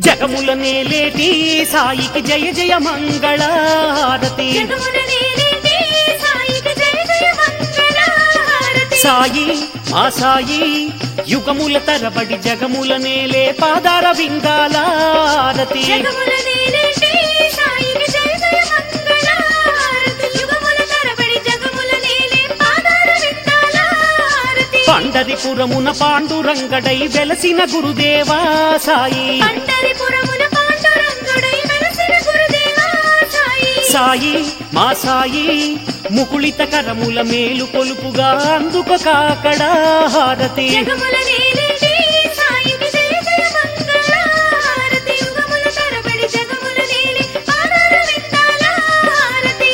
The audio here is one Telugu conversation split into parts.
జగముల నేలేటి సాయికి జయ జయ మంగళారతి జగముల నేలేటి సాయికి జయ జయ మంగళహారతి సాయి మా సాయి యుగముల తరబడి జగముల నేలే పాదార వింగాలారతి జగముల నేలేటి సాయికి జయ జయ మంగళహారతి యుగముల తరబడి జగముల నేలే పాదాల విందాలహారతి పండరిపురమున పాండురంగడై వెలసిన గురుదేవా సాయి పండరిపురమున పాండురంగుడై వెలసిన గురుదేవా సాయి సాయి మా సాయి ముకుళిత కరముల మేలు కొలుపుగా అందుక కాకడా హారతి జగముల నేలేటి సాయికి జయ జయ మంగళహారతి యుగముల తరబడి జగముల నేలే పాదాల విందాలహారతి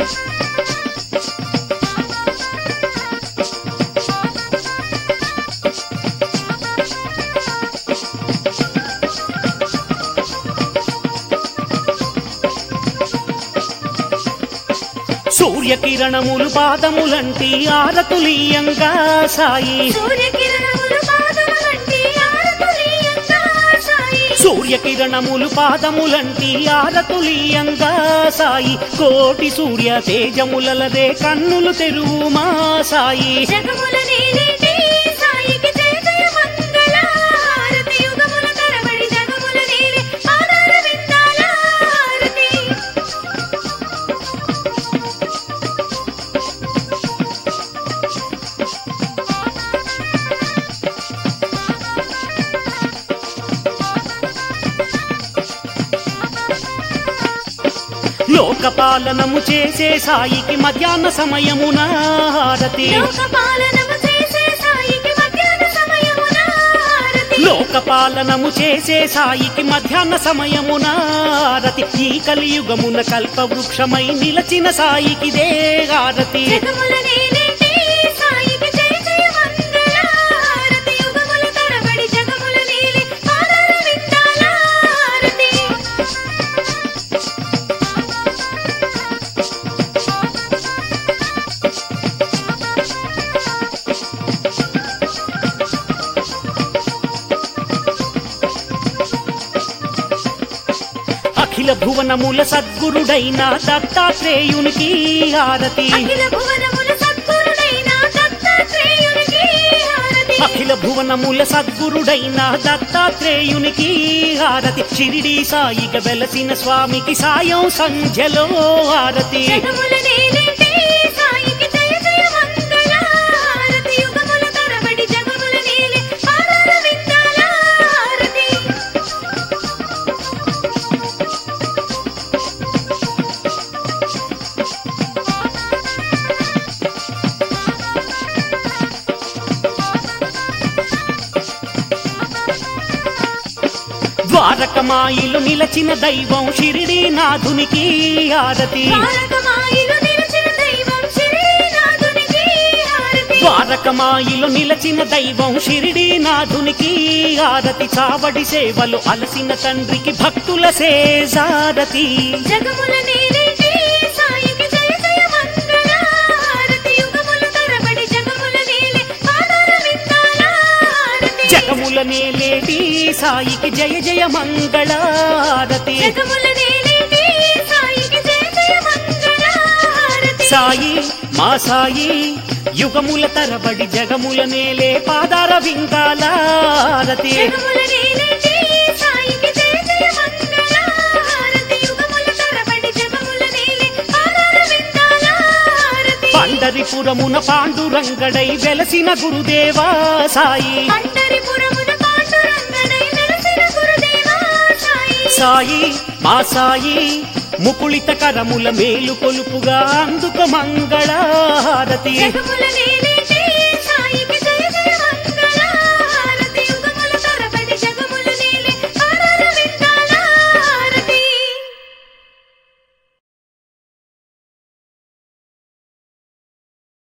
సూర్యకిరణములు పాదములంటి ఆరతులీయంగా సాయి సూర్యకిరణములు పాదములంటి ఆరతులీయంగా సాయి సూర్యకిరణములు పాదములంటి ఆరతులీయంగా సాయి కోటి సూర్య తేజములలదే కన్నులు తెరువుమా సాయి జగముల నేలేటి సాయికి జయ జయ మంగళహారతి యుగముల తరబడి జగముల నేలే పాదాల విందాలహారతి లోకపాలనము చేసే సాయికి మధ్యాహ్న సమయమున హారతి లోకపాలనము చేసే సాయికి మధ్యాహ్న సమయమున హారతి లోకపాలనము చేసే సాయికి మధ్యాహ్న సమయమున హారతి ఈ కలియుగమున కల్పవృక్షమై నిలచిన సాయికిదే హారతి జగముల నేలేటి సాయికి జయ జయ మంగళహారతి యుగముల తరబడి జగముల నేలే పాదాల విందాలహారతి అఖిల భువనముల సద్గురుడైన దత్తాత్రేయునికి హారతి అఖిల భువనముల సద్గురుడైన దత్తాత్రేయునికి హారతి అఖిల భువనముల సద్గురుడైన దత్తాత్రేయునికి హారతి షిరిడి సాయిగ వెలసిన స్వామికి సాయం సంధ్యలో హారతి జగముల నేలేటి సాయికి జయ జయ మంగళహారతి యుగముల తరబడి జగముల నేలే పాదాల విందాలహారతి ద్వారకమాయిలు నిలచిన దైవం షిరిడి నాథునికి హారతి ద్వారకమాయిలు నిలిచిన దైవం శ్రీనాథునికి హారతి ద్వారకమాయిలు నిలచిన దైవం షిరిడి నాథునికి హారతి చావడి సేవలు అలసిన తండ్రికి భక్తుల సేజారతి జగముల నేలేటి సాయికి జయ జయ మంగళహారతి యుగముల తరబడి జగముల నేలే పాదాల విందాలహారతి జగముల నేలేటి సాయికి జయ జయ మంగళారతి జగముల నేలేటి సాయికి జయ జయ మంగళహారతి సాయి మా సాయి యుగముల తరబడి జగముల నేలే పాదార వింగాలారతి జగముల నేలేటి సాయికి జయ జయ మంగళహారతి యుగముల తరబడి జగముల నేలే పాదాల విందాలహారతి పండరిపురమున పాండురంగడై వెలసిన గురుదేవా సాయి పండరిపురమున పాండురంగడై వెలసిన గురుదేవా సాయి సాయి మా సాయి ముకుళిత కరముల మేలు కొలుపుగా అందుక మంగళారతి జగముల నేలే